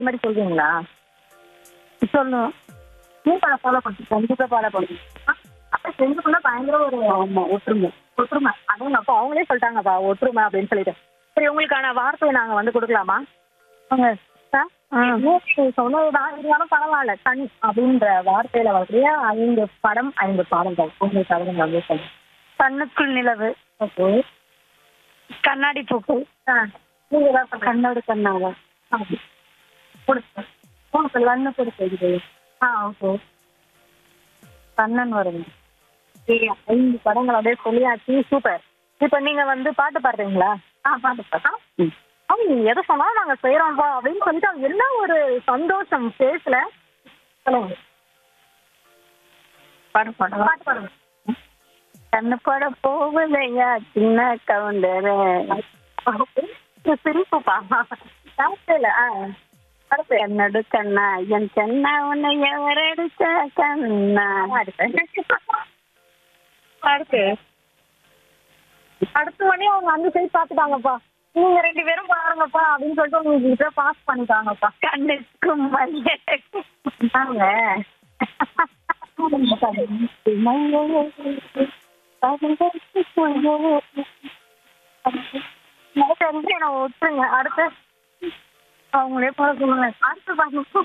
இந்த மாதிரி சொல்றீங்களா சொல்லுவோம் நீங்க ஃபாலோ பண்ணி கண்டிப்பா ஃபாலோ பண்ணுங்க அப்ப செஞ்சுக்குள்ள பயங்கர ஒரு ஆமா ஒற்றுமை ஒற்றுமை அதுவும் அப்போ அவங்களே சொல்லிட்டாங்கப்பா ஒற்றுமை அப்படின்னு சொல்லிட்டு சரி உங்களுக்கான வார்த்தையை நாங்க வந்து கொடுக்கலாமா வாங்க. சார் நீங்க சொன்னதுதான் இருந்தாலும் பரவாயில்ல கண் அப்படின்ற வார்த்தையில வரக்கூடிய ஐந்து படம் ஐந்து பாடங்கள் உங்களுக்காக நீங்க வந்து சொல்லுங்க கண்ணுக்குள் நிலவு ஓகே கண்ணாடி பூக்கள் ஆ நீங்க ஏதாவது சொல்லுங்க. கண்ணோடு கண்ணாக ஆ. கொடுங்க உங்களுக்கு கண்ணு கொடுக்குது ஆ ஓகே கண்ணன் வருங்க சரி, ஐந்து படங்கள் அப்படியே சொல்லியாச்சு சூப்பர் இப்ப நீங்க வந்து பாட்டு பாடுறீங்களா ஆ பாட்டு பாட்டா அவங்க நீங்க எதை சொன்னாலும் நாங்க செய்யறோம்ப்பா அப்படின்னு சொல்லிட்டு அவங்க என்ன ஒரு சந்தோஷம் பேசல சொல்லுங்க பாடு பாடுவா பாட்டு பாடுங்க கண்ணு பட போவதையா சின்ன கவுண்டரு இது சிரிப்புப்பா சாப்பிடல ஆ அடுத்து கண்ணோடு கண்ணா என் கண்ணா உன்னை எவரடிச்ச கண்ணா அடுத்து அடுத்து அடுத்த மணி அவங்க அந்த சைட் பாத்துட்டாங்கப்பா நீங்க ரெண்டு பேரும் பாருங்கப்பா அப்படின்னு சொல்லிட்டு உங்களுக்கு பாஸ் பண்ணிட்டாங்கப்பா கண்ணுக்கு மைய தாங்க தெரிஞ்சு நான் விட்டுருங்க அடுத்து அவங்களே போட சொல்லுங்க அடுத்து பாருங்க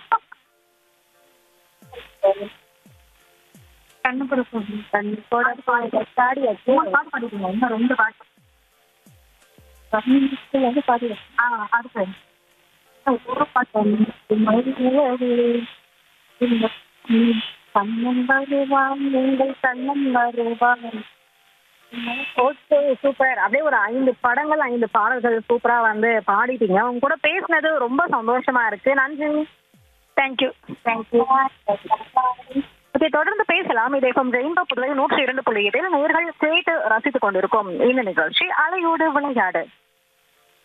கண்ணு கொடுக்கும் கண்ணு போட பாடியாச்சு பாட்டு பாடிட்டீங்க இன்னும் ரெண்டு பாட்டு வந்து பாடு ஆ அடுத்து ஒரு பாட்டு கண்ணன் வருவான் எங்கள் கண்ணன் வருவான் ஓகே சூப்பர் அப்படியே ஒரு ஐந்து படங்கள் ஐந்து பாடல்கள் சூப்பரா வந்து பாடிட்டீங்க உங்க கூட பேசினது ரொம்ப சந்தோஷமா இருக்கு நன்றி தேங்க்யூ தேங்க்யூ ஓகே தொடர்ந்து பேசலாம் இதே ரெயின்போ புதுவை நூற்றி இரண்டு புள்ளி எட்டில் நேர்கள் கேட்டு ரசித்துக் கொண்டிருக்கும் இந்த நிகழ்ச்சி அலையோடு விளையாடு